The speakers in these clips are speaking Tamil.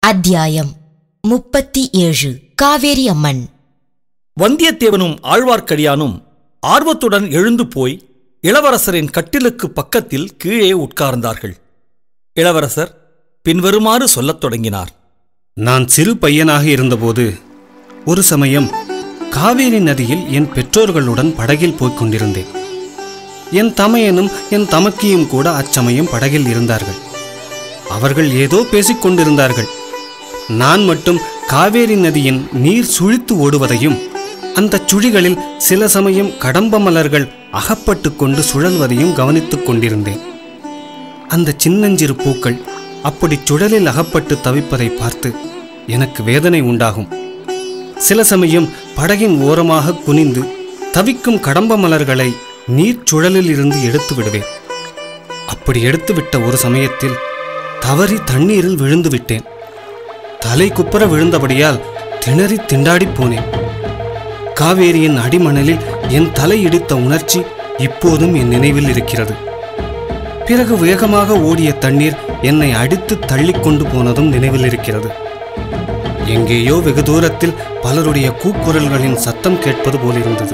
அத்தியாயம் முப்பத்தி ஏழு காவேரி அம்மன் வந்தியத்தேவனும் ஆழ்வார்க்கடியானும் ஆர்வத்துடன் எழுந்து போய் இளவரசரின் கட்டிலுக்கு பக்கத்தில் கீழே உட்கார்ந்தார்கள் இளவரசர் பின்வருமாறு சொல்லத் தொடங்கினார் நான் சிறு பையனாக இருந்தபோது ஒரு சமயம் காவேரி நதியில் என் பெற்றோர்களுடன் படகில் போய்க் கொண்டிருந்தேன் என் தமையனும் என் தமக்கியும் கூட அச்சமயம் படகில் இருந்தார்கள் அவர்கள் ஏதோ பேசிக் கொண்டிருந்தார்கள் நான் மட்டும் காவேரி நதியின் நீர் சுழித்து ஓடுவதையும் அந்த சுழிகளில் சில சமயம் கடம்ப மலர்கள் அகப்பட்டு கொண்டு சுழல்வதையும் கவனித்துக் கொண்டிருந்தேன் அந்த சின்னஞ்சிறு பூக்கள் அப்படி சுழலில் அகப்பட்டு தவிப்பதை பார்த்து எனக்கு வேதனை உண்டாகும் சில சமயம் படகின் ஓரமாக குனிந்து தவிக்கும் கடம்ப மலர்களை நீர் சுழலில் இருந்து எடுத்து விடுவேன் அப்படி எடுத்துவிட்ட ஒரு சமயத்தில் தவறி தண்ணீரில் விழுந்து விட்டேன் தலை குப்புற விழுந்தபடியால் திணறி திண்டாடிப் போனேன் காவேரியின் அடிமணலில் என் தலை இடித்த உணர்ச்சி இப்போதும் என் நினைவில் இருக்கிறது பிறகு வேகமாக ஓடிய தண்ணீர் என்னை அடித்து தள்ளிக்கொண்டு போனதும் நினைவில் இருக்கிறது எங்கேயோ வெகு தூரத்தில் பலருடைய கூக்குரல்களின் சத்தம் கேட்பது போலிருந்தது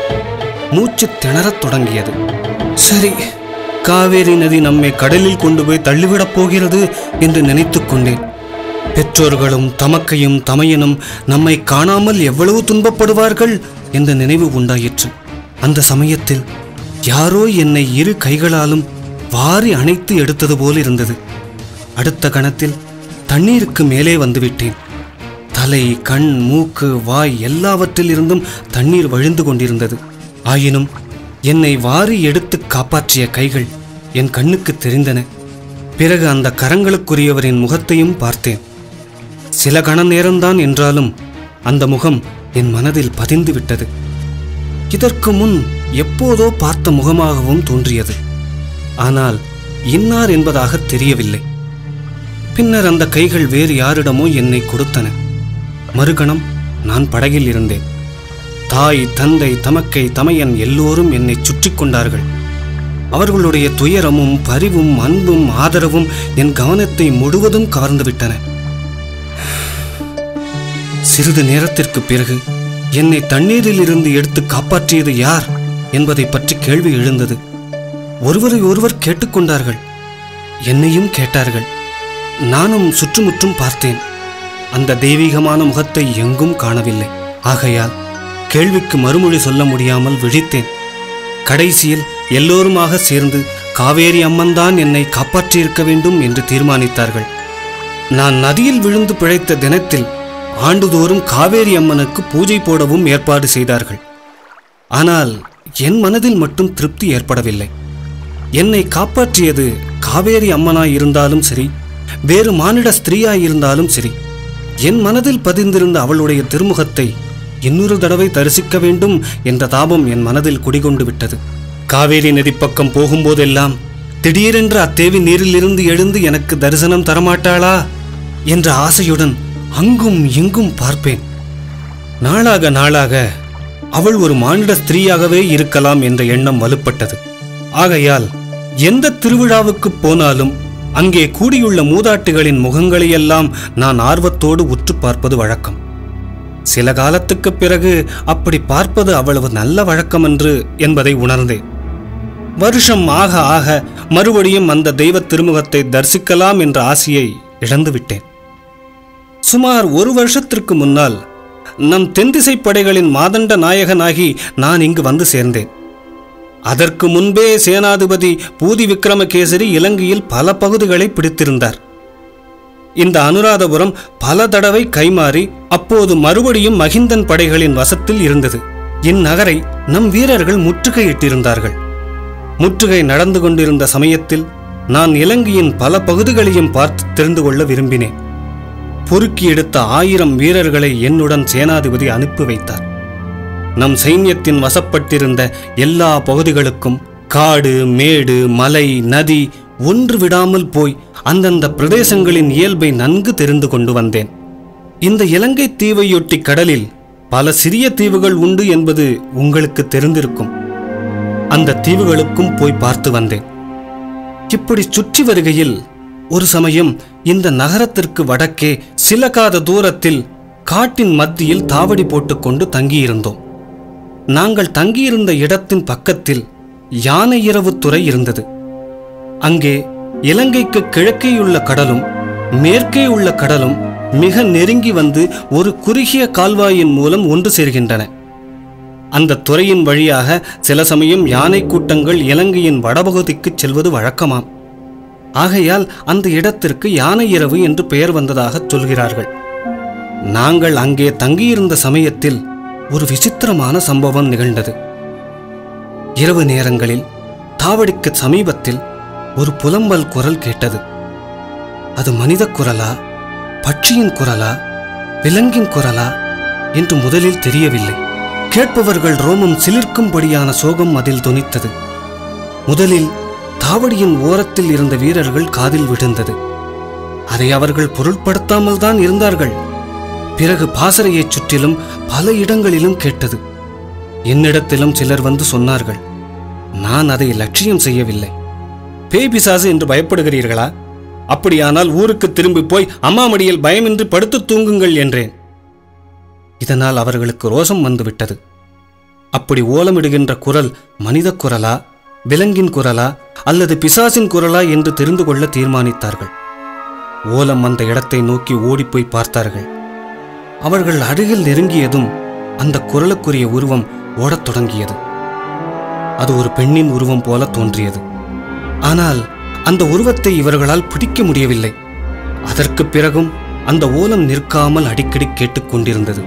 மூச்சு திணறத் தொடங்கியது சரி காவேரி நதி நம்மை கடலில் கொண்டு போய் தள்ளிவிடப் போகிறது என்று நினைத்துக் கொண்டேன் பெற்றோர்களும் தமக்கையும் தமையனும் நம்மை காணாமல் எவ்வளவு துன்பப்படுவார்கள் என்ற நினைவு உண்டாயிற்று அந்த சமயத்தில் யாரோ என்னை இரு கைகளாலும் வாரி அணைத்து எடுத்தது போல் இருந்தது அடுத்த கணத்தில் தண்ணீருக்கு மேலே வந்துவிட்டேன் தலை கண் மூக்கு வாய் எல்லாவற்றிலிருந்தும் தண்ணீர் வழிந்து கொண்டிருந்தது ஆயினும் என்னை வாரி எடுத்து காப்பாற்றிய கைகள் என் கண்ணுக்கு தெரிந்தன பிறகு அந்த கரங்களுக்குரியவரின் முகத்தையும் பார்த்தேன் சில கண நேரம்தான் என்றாலும் அந்த முகம் என் மனதில் பதிந்து விட்டது இதற்கு முன் எப்போதோ பார்த்த முகமாகவும் தோன்றியது ஆனால் இன்னார் என்பதாக தெரியவில்லை பின்னர் அந்த கைகள் வேறு யாரிடமோ என்னை கொடுத்தன மறுகணம் நான் படகில் இருந்தேன் தாய் தந்தை தமக்கை தமையன் எல்லோரும் என்னை சுற்றி கொண்டார்கள் அவர்களுடைய துயரமும் பரிவும் அன்பும் ஆதரவும் என் கவனத்தை முழுவதும் கவர்ந்துவிட்டன சிறிது நேரத்திற்கு பிறகு என்னை தண்ணீரில் இருந்து எடுத்து காப்பாற்றியது யார் என்பதை பற்றி கேள்வி எழுந்தது ஒருவரை ஒருவர் கேட்டுக்கொண்டார்கள் என்னையும் கேட்டார்கள் நானும் சுற்றுமுற்றும் பார்த்தேன் அந்த தெய்வீகமான முகத்தை எங்கும் காணவில்லை ஆகையால் கேள்விக்கு மறுமொழி சொல்ல முடியாமல் விழித்தேன் கடைசியில் எல்லோருமாக சேர்ந்து காவேரி அம்மன்தான் என்னை காப்பாற்றியிருக்க வேண்டும் என்று தீர்மானித்தார்கள் நான் நதியில் விழுந்து பிழைத்த தினத்தில் ஆண்டுதோறும் காவேரி அம்மனுக்கு பூஜை போடவும் ஏற்பாடு செய்தார்கள் ஆனால் என் மனதில் மட்டும் திருப்தி ஏற்படவில்லை என்னை காப்பாற்றியது காவேரி அம்மனாய் இருந்தாலும் சரி வேறு மானிட ஸ்திரீயாய் இருந்தாலும் சரி என் மனதில் பதிந்திருந்த அவளுடைய திருமுகத்தை இன்னொரு தடவை தரிசிக்க வேண்டும் என்ற தாபம் என் மனதில் குடிகொண்டு விட்டது காவேரி நதி பக்கம் போகும்போதெல்லாம் திடீரென்று அத்தேவி நீரிலிருந்து எழுந்து எனக்கு தரிசனம் தரமாட்டாளா என்ற ஆசையுடன் அங்கும் இங்கும் பார்ப்பேன் நாளாக நாளாக அவள் ஒரு மானிட ஸ்திரீயாகவே இருக்கலாம் என்ற எண்ணம் வலுப்பட்டது ஆகையால் எந்த திருவிழாவுக்கு போனாலும் அங்கே கூடியுள்ள மூதாட்டிகளின் முகங்களையெல்லாம் நான் ஆர்வத்தோடு உற்று பார்ப்பது வழக்கம் சில காலத்துக்குப் பிறகு அப்படி பார்ப்பது அவ்வளவு நல்ல வழக்கமன்று என்பதை உணர்ந்தேன் வருஷம் ஆக ஆக மறுபடியும் அந்த தெய்வ திருமுகத்தை தரிசிக்கலாம் என்ற ஆசையை இழந்துவிட்டேன் சுமார் ஒரு வருஷத்திற்கு முன்னால் நம் தென்திசை படைகளின் மாதண்ட நாயகனாகி நான் இங்கு வந்து சேர்ந்தேன் அதற்கு முன்பே சேனாதிபதி பூதி விக்ரமகேசரி இலங்கையில் பல பகுதிகளை பிடித்திருந்தார் இந்த அனுராதபுரம் பல தடவை கைமாறி அப்போது மறுபடியும் மகிந்தன் படைகளின் வசத்தில் இருந்தது இந்நகரை நம் வீரர்கள் முற்றுகையிட்டிருந்தார்கள் முற்றுகை நடந்து கொண்டிருந்த சமயத்தில் நான் இலங்கையின் பல பகுதிகளையும் பார்த்து தெரிந்து கொள்ள விரும்பினேன் பொறுக்கி எடுத்த ஆயிரம் வீரர்களை என்னுடன் சேனாதிபதி அனுப்பி வைத்தார் நம் சைன்யத்தின் வசப்பட்டிருந்த எல்லா பகுதிகளுக்கும் காடு மேடு மலை நதி ஒன்று விடாமல் போய் அந்தந்த பிரதேசங்களின் இயல்பை நன்கு தெரிந்து கொண்டு வந்தேன் இந்த இலங்கை தீவையொட்டி கடலில் பல சிறிய தீவுகள் உண்டு என்பது உங்களுக்கு தெரிந்திருக்கும் அந்த தீவுகளுக்கும் போய் பார்த்து வந்தேன் இப்படி சுற்றி வருகையில் ஒரு சமயம் இந்த நகரத்திற்கு வடக்கே சில காத தூரத்தில் காட்டின் மத்தியில் தாவடி போட்டுக்கொண்டு தங்கியிருந்தோம் நாங்கள் தங்கியிருந்த இடத்தின் பக்கத்தில் யானை இரவு துறை இருந்தது அங்கே இலங்கைக்கு கிழக்கேயுள்ள கடலும் மேற்கே உள்ள கடலும் மிக நெருங்கி வந்து ஒரு குறுகிய கால்வாயின் மூலம் ஒன்று சேர்கின்றன அந்த துறையின் வழியாக சில சமயம் யானை கூட்டங்கள் இலங்கையின் வடபகுதிக்கு செல்வது வழக்கமாம் ஆகையால் அந்த இடத்திற்கு யானை இரவு என்று பெயர் வந்ததாக சொல்கிறார்கள் நாங்கள் அங்கே தங்கியிருந்த சமயத்தில் ஒரு விசித்திரமான சம்பவம் நிகழ்ந்தது இரவு நேரங்களில் தாவடிக்கு சமீபத்தில் ஒரு புலம்பல் குரல் கேட்டது அது மனித குரலா பட்சியின் குரலா விலங்கின் குரலா என்று முதலில் தெரியவில்லை கேட்பவர்கள் ரோமம் சிலிர்க்கும்படியான சோகம் அதில் தொனித்தது முதலில் தாவடியின் ஓரத்தில் இருந்த வீரர்கள் காதில் விழுந்தது அதை அவர்கள் பொருட்படுத்தாமல் தான் இருந்தார்கள் பிறகு பாசறையைச் சுற்றிலும் பல இடங்களிலும் கேட்டது என்னிடத்திலும் சிலர் வந்து சொன்னார்கள் நான் அதை லட்சியம் செய்யவில்லை பேய் பிசாசு என்று பயப்படுகிறீர்களா அப்படியானால் ஊருக்கு திரும்பி போய் அம்மா மடியில் பயமின்றி படுத்து தூங்குங்கள் என்றேன் இதனால் அவர்களுக்கு ரோஷம் வந்துவிட்டது அப்படி ஓலமிடுகின்ற குரல் மனித குரலா விலங்கின் குரலா அல்லது பிசாசின் குரலா என்று தெரிந்து கொள்ள தீர்மானித்தார்கள் ஓலம் அந்த இடத்தை நோக்கி ஓடிப்போய் பார்த்தார்கள் அவர்கள் அருகில் நெருங்கியதும் அந்த குரலுக்குரிய உருவம் ஓடத் தொடங்கியது அது ஒரு பெண்ணின் உருவம் போல தோன்றியது ஆனால் அந்த உருவத்தை இவர்களால் பிடிக்க முடியவில்லை அதற்குப் பிறகும் அந்த ஓலம் நிற்காமல் அடிக்கடி கேட்டுக்கொண்டிருந்தது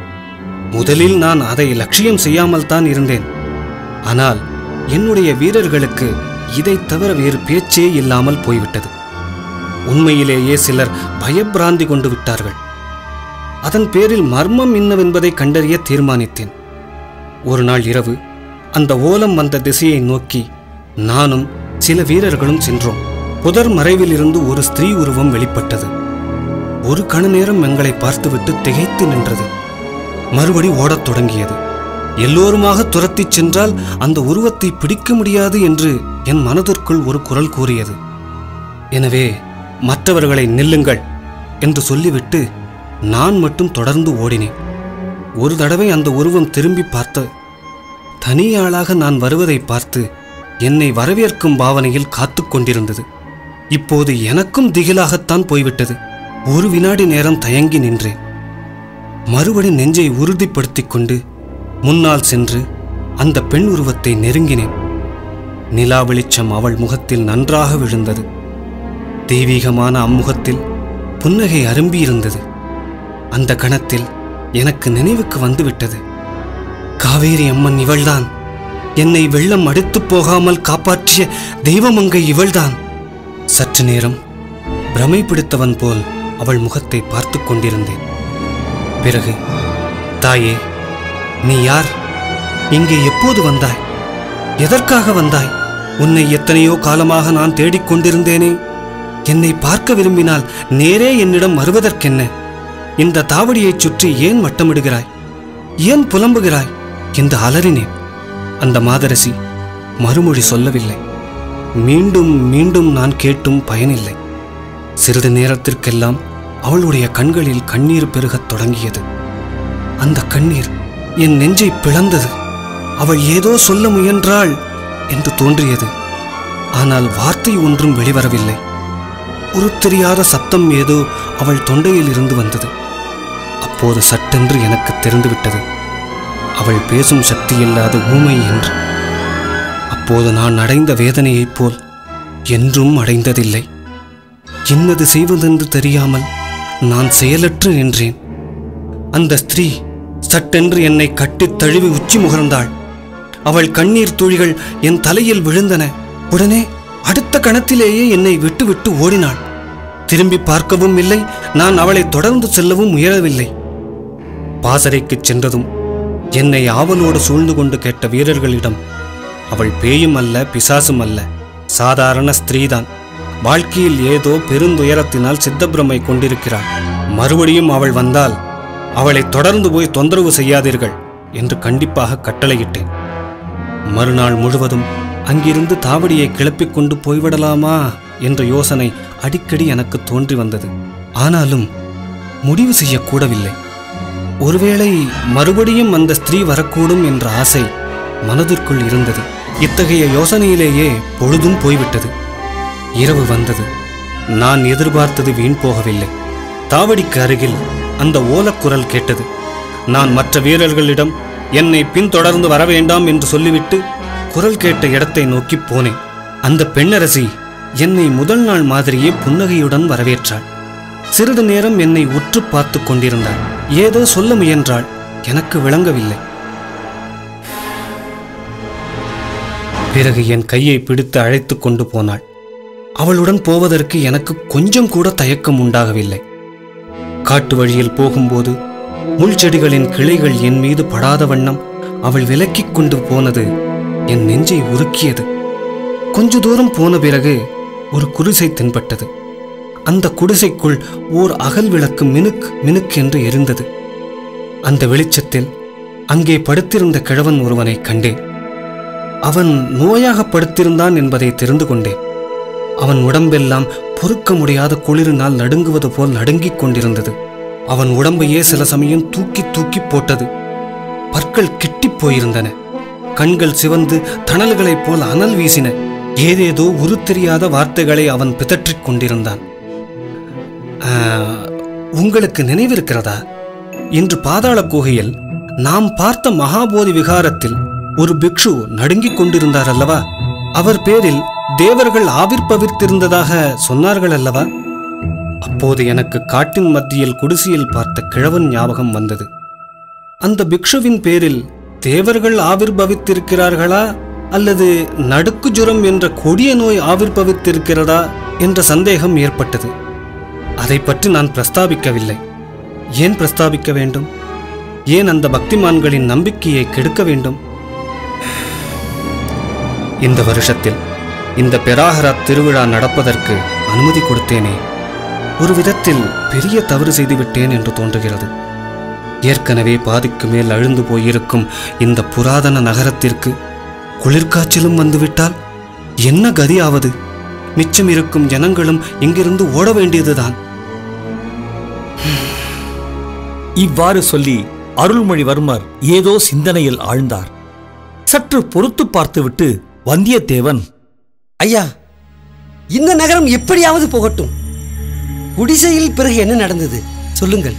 முதலில் நான் அதை லட்சியம் செய்யாமல் தான் இருந்தேன் ஆனால் என்னுடைய வீரர்களுக்கு இதைத் தவிர வேறு பேச்சே இல்லாமல் போய்விட்டது உண்மையிலேயே சிலர் பயப்பிராந்தி கொண்டு விட்டார்கள் அதன் பேரில் மர்மம் என்னவென்பதை கண்டறிய தீர்மானித்தேன் ஒரு நாள் இரவு அந்த ஓலம் வந்த திசையை நோக்கி நானும் சில வீரர்களும் சென்றோம் புதர் மறைவிலிருந்து ஒரு ஸ்திரீ உருவம் வெளிப்பட்டது ஒரு கண நேரம் எங்களை பார்த்துவிட்டு திகைத்து நின்றது மறுபடி ஓடத் தொடங்கியது எல்லோருமாக துரத்திச் சென்றால் அந்த உருவத்தை பிடிக்க முடியாது என்று என் மனதிற்குள் ஒரு குரல் கூறியது எனவே மற்றவர்களை நில்லுங்கள் என்று சொல்லிவிட்டு நான் மட்டும் தொடர்ந்து ஓடினேன் ஒரு தடவை அந்த உருவம் திரும்பி பார்த்த தனியாளாக நான் வருவதை பார்த்து என்னை வரவேற்கும் பாவனையில் காத்துக் கொண்டிருந்தது இப்போது எனக்கும் திகிலாகத்தான் போய்விட்டது ஒரு வினாடி நேரம் தயங்கி நின்றேன் மறுபடி நெஞ்சை உறுதிப்படுத்திக் கொண்டு முன்னால் சென்று அந்த பெண் உருவத்தை நெருங்கினேன் நிலா வெளிச்சம் அவள் முகத்தில் நன்றாக விழுந்தது தெய்வீகமான அம்முகத்தில் புன்னகை அரும்பியிருந்தது அந்த கணத்தில் எனக்கு நினைவுக்கு வந்துவிட்டது காவேரி அம்மன் இவள்தான் என்னை வெள்ளம் அடுத்துப் போகாமல் காப்பாற்றிய தெய்வமங்கை இவள்தான் சற்று நேரம் பிரமை பிடித்தவன் போல் அவள் முகத்தை பார்த்து கொண்டிருந்தேன் பிறகு தாயே நீ யார் இங்கே எப்போது வந்தாய் எதற்காக வந்தாய் உன்னை எத்தனையோ காலமாக நான் தேடிக் கொண்டிருந்தேனே என்னை பார்க்க விரும்பினால் நேரே என்னிடம் வருவதற்கென்ன இந்த தாவடியைச் சுற்றி ஏன் வட்டமிடுகிறாய் ஏன் புலம்புகிறாய் என்று அலறினேன் அந்த மாதரசி மறுமொழி சொல்லவில்லை மீண்டும் மீண்டும் நான் கேட்டும் பயனில்லை சிறிது நேரத்திற்கெல்லாம் அவளுடைய கண்களில் கண்ணீர் பெருகத் தொடங்கியது அந்த கண்ணீர் என் நெஞ்சை பிளந்தது அவள் ஏதோ சொல்ல முயன்றாள் என்று தோன்றியது ஆனால் வார்த்தை ஒன்றும் வெளிவரவில்லை ஒரு தெரியாத சத்தம் ஏதோ அவள் தொண்டையில் இருந்து வந்தது அப்போது சட்டென்று எனக்கு தெரிந்துவிட்டது அவள் பேசும் சக்தி இல்லாத ஊமை என்று அப்போது நான் அடைந்த வேதனையைப் போல் என்றும் அடைந்ததில்லை இன்னது செய்வதென்று தெரியாமல் நான் செயலற்று நின்றேன் அந்த ஸ்திரீ சட்டென்று என்னை கட்டித் தழுவி உச்சி முகர்ந்தாள் அவள் கண்ணீர் துளிகள் என் தலையில் விழுந்தன உடனே அடுத்த கணத்திலேயே என்னை விட்டுவிட்டு ஓடினாள் திரும்பி பார்க்கவும் இல்லை நான் அவளை தொடர்ந்து செல்லவும் முயலவில்லை பாசறைக்குச் சென்றதும் என்னை ஆவலோடு சூழ்ந்து கொண்டு கேட்ட வீரர்களிடம் அவள் பேயும் அல்ல பிசாசும் அல்ல சாதாரண ஸ்திரீதான் வாழ்க்கையில் ஏதோ பெருந்துயரத்தினால் சித்தப்பிரமை கொண்டிருக்கிறாள் மறுபடியும் அவள் வந்தால் அவளை தொடர்ந்து போய் தொந்தரவு செய்யாதீர்கள் என்று கண்டிப்பாக கட்டளையிட்டேன் மறுநாள் முழுவதும் அங்கிருந்து தாவடியை கிளப்பிக் கொண்டு போய்விடலாமா என்ற யோசனை அடிக்கடி எனக்கு தோன்றி வந்தது ஆனாலும் முடிவு செய்யக்கூடவில்லை ஒருவேளை மறுபடியும் அந்த ஸ்திரீ வரக்கூடும் என்ற ஆசை மனதிற்குள் இருந்தது இத்தகைய யோசனையிலேயே பொழுதும் போய்விட்டது இரவு வந்தது நான் எதிர்பார்த்தது வீண் போகவில்லை தாவடிக்கு அருகில் அந்த ஓலக்குரல் கேட்டது நான் மற்ற வீரர்களிடம் என்னை பின்தொடர்ந்து வர வேண்டாம் என்று சொல்லிவிட்டு குரல் கேட்ட இடத்தை நோக்கி போனேன் அந்த பெண்ணரசி என்னை முதல் நாள் மாதிரியே புன்னகையுடன் வரவேற்றாள் சிறிது நேரம் என்னை உற்று பார்த்து கொண்டிருந்தாள் ஏதோ சொல்ல முயன்றாள் எனக்கு விளங்கவில்லை பிறகு என் கையை பிடித்து அழைத்து கொண்டு போனாள் அவளுடன் போவதற்கு எனக்கு கொஞ்சம் கூட தயக்கம் உண்டாகவில்லை காட்டு வழியில் போகும்போது முள் செடிகளின் கிளைகள் என் மீது படாத வண்ணம் அவள் விலக்கிக் கொண்டு போனது என் நெஞ்சை உருக்கியது கொஞ்ச தூரம் போன பிறகு ஒரு குடிசை தென்பட்டது அந்த குடிசைக்குள் ஓர் அகல் விளக்கு மினுக் மினுக் என்று எரிந்தது அந்த வெளிச்சத்தில் அங்கே படுத்திருந்த கிழவன் ஒருவனை கண்டேன் அவன் நோயாக படுத்திருந்தான் என்பதை தெரிந்து கொண்டேன் அவன் உடம்பெல்லாம் பொறுக்க முடியாத குளிரினால் நடுங்குவது போல் நடுங்கிக் கொண்டிருந்தது அவன் உடம்பையே சில சமயம் தூக்கி தூக்கி போட்டது பற்கள் கிட்டிப் போயிருந்தன கண்கள் சிவந்து தணல்களைப் போல் அனல் வீசின ஏதேதோ உருத்தெரியாத வார்த்தைகளை அவன் பிதற்றிக் கொண்டிருந்தான் "ஆ, உங்களுக்கு நினைவிருக்கிறதா இன்று பாதாள குகையில் நாம் பார்த்த மகாபோதி விகாரத்தில் ஒரு பிக்ஷு நடுங்கிக் கொண்டிருந்தார் அல்லவா அவர் பேரில் தேவர்கள் ஆவிர்பவித்திருந்ததாக சொன்னார்கள் அல்லவா அப்போது எனக்கு காட்டின் மத்தியில் குடிசையில் பார்த்த கிழவன் ஞாபகம் வந்தது அந்த பிக்ஷுவின் பேரில் தேவர்கள் ஆவிர்பவித்திருக்கிறார்களா அல்லது நடுக்கு ஜுரம் என்ற கொடிய நோய் ஆவிர்பவித்திருக்கிறதா என்ற சந்தேகம் ஏற்பட்டது அதை பற்றி நான் பிரஸ்தாபிக்கவில்லை ஏன் பிரஸ்தாபிக்க வேண்டும் ஏன் அந்த பக்திமான்களின் நம்பிக்கையை கெடுக்க வேண்டும் இந்த வருஷத்தில் இந்த பெராகராத் திருவிழா நடப்பதற்கு அனுமதி கொடுத்தேனே ஒரு விதத்தில் பெரிய தவறு செய்துவிட்டேன் என்று தோன்றுகிறது ஏற்கனவே பாதிக்கு மேல் அழுந்து போயிருக்கும் இந்த புராதன நகரத்திற்கு குளிர்காய்ச்சலும் வந்துவிட்டால் என்ன கதியாவது மிச்சம் இருக்கும் ஜனங்களும் இங்கிருந்து ஓட வேண்டியதுதான் இவ்வாறு சொல்லி அருள்மொழிவர்மர் ஏதோ சிந்தனையில் ஆழ்ந்தார் சற்று பொறுத்து பார்த்துவிட்டு வந்தியத்தேவன் ஐயா இந்த நகரம் எப்படியாவது போகட்டும் குடிசையில் பிறகு என்ன நடந்தது சொல்லுங்கள்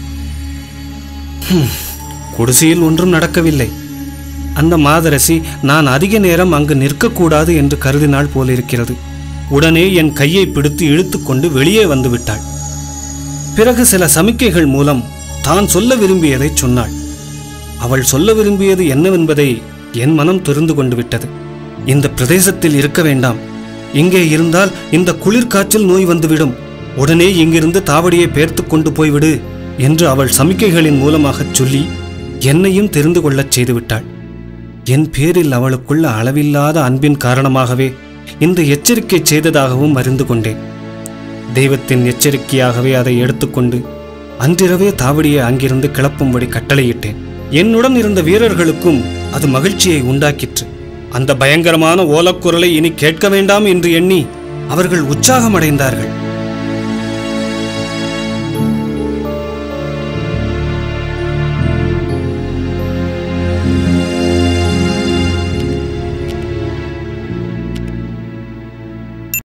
குடிசையில் ஒன்றும் நடக்கவில்லை அந்த மாதரசி நான் அதிக நேரம் அங்கு நிற்கக்கூடாது என்று கருதினாள் போலிருக்கிறது உடனே என் கையை பிடித்து இழுத்துக்கொண்டு வெளியே வந்து விட்டாள் பிறகு சில சமிக்கைகள் மூலம் தான் சொல்ல விரும்பியதை சொன்னாள் அவள் சொல்ல விரும்பியது என்னவென்பதை என் மனம் தெரிந்து கொண்டு விட்டது இந்த பிரதேசத்தில் இருக்க வேண்டாம் இங்கே இருந்தால் இந்த குளிர்காய்ச்சல் நோய் வந்துவிடும் உடனே இங்கிருந்து தாவடியை பேர்த்து கொண்டு போய்விடு என்று அவள் சமிக்கைகளின் மூலமாகச் சொல்லி என்னையும் தெரிந்து கொள்ளச் செய்துவிட்டாள் என் பேரில் அவளுக்குள்ள அளவில்லாத அன்பின் காரணமாகவே இந்த எச்சரிக்கை செய்ததாகவும் அறிந்து கொண்டேன் தெய்வத்தின் எச்சரிக்கையாகவே அதை எடுத்துக்கொண்டு அன்றிரவே தாவடியை அங்கிருந்து கிளப்பும்படி கட்டளையிட்டேன் என்னுடன் இருந்த வீரர்களுக்கும் அது மகிழ்ச்சியை உண்டாக்கிற்று அந்த பயங்கரமான ஓலக்குரலை இனி கேட்க வேண்டாம் என்று எண்ணி அவர்கள் உற்சாகமடைந்தார்கள்